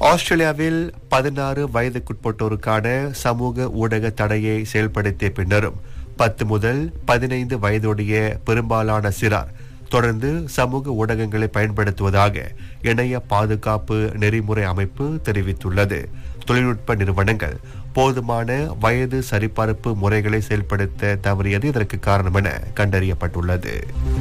ஆஸ்திரேலியாவில் பதினாறு வயதுக்குட்பட்டோருக்கான சமூக ஊடக தடையை செயல்படுத்திய பின்னரும் பத்து முதல் பதினைந்து வயதுடைய பெரும்பாலான சிறார் தொடர்ந்து சமூக ஊடகங்களை பயன்படுத்துவதாக இணைய பாதுகாப்பு நெறிமுறை அமைப்பு தெரிவித்துள்ளது தொழில்நுட்ப நிறுவனங்கள் போதுமான வயது சரிபார்ப்பு முறைகளை செயல்படுத்த தவறியது இதற்கு காரணம் என கண்டறியப்பட்டுள்ளது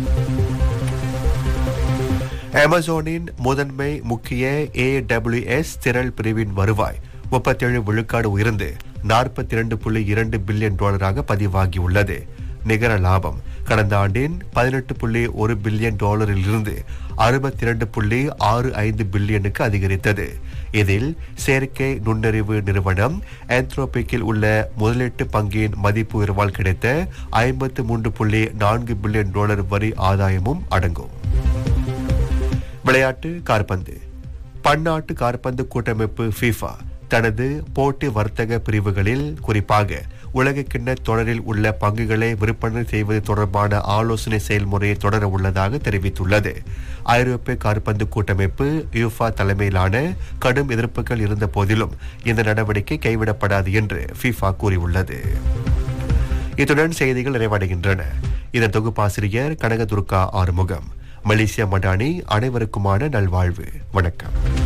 அமேசானின் முதன்மை முக்கிய ஏடபிள்யூஎஸ் திரள் பிரிவின் வருவாய் முப்பத்தேழு விழுக்காடு உயர்ந்து நாற்பத்தி இரண்டு புள்ளி இரண்டு பில்லியன் டாலராக பதிவாகியுள்ளது நிகர லாபம் கடந்த ஆண்டின் பதினெட்டு புள்ளி ஒரு பில்லியன் டாலரில் இருந்து அறுபத்தி இரண்டு புள்ளி ஆறு ஐந்து பில்லியனுக்கு அதிகரித்தது இதில் செயற்கை நுண்ணறிவு நிறுவனம் ஆந்த்ரோபிக்கில் உள்ள முதலீட்டு பங்கின் மதிப்பு உயர்வால் கிடைத்த ஐம்பத்து மூன்று புள்ளி நான்கு பில்லியன் டாலர் வரி ஆதாயமும் அடங்கும் விளையாட்டு காற்பந்து பன்னாட்டு காற்பந்து கூட்டமைப்பு FIFA தனது போட்டி வர்த்தக பிரிவுகளில் குறிப்பாக உலகக்கிண்ண தொடரில் உள்ள பங்குகளை விற்பனை செய்வது தொடர்பான ஆலோசனை செயல்முறையை தொடர உள்ளதாக தெரிவித்துள்ளது ஐரோப்பிய காற்பந்து கூட்டமைப்பு யூஃபா தலைமையிலான கடும் எதிர்ப்புகள் இருந்த போதிலும் இந்த நடவடிக்கை கைவிடப்படாது என்று FIFA கூறியுள்ளது இத்துடன் செய்திகள் நிறைவடைகின்றன இதன் தொகுப்பாசிரியர் கனகதுர்கா ஆறுமுகம் மலேசியா மடானி அனைவருக்குமான நல்வாழ்வு வணக்கம்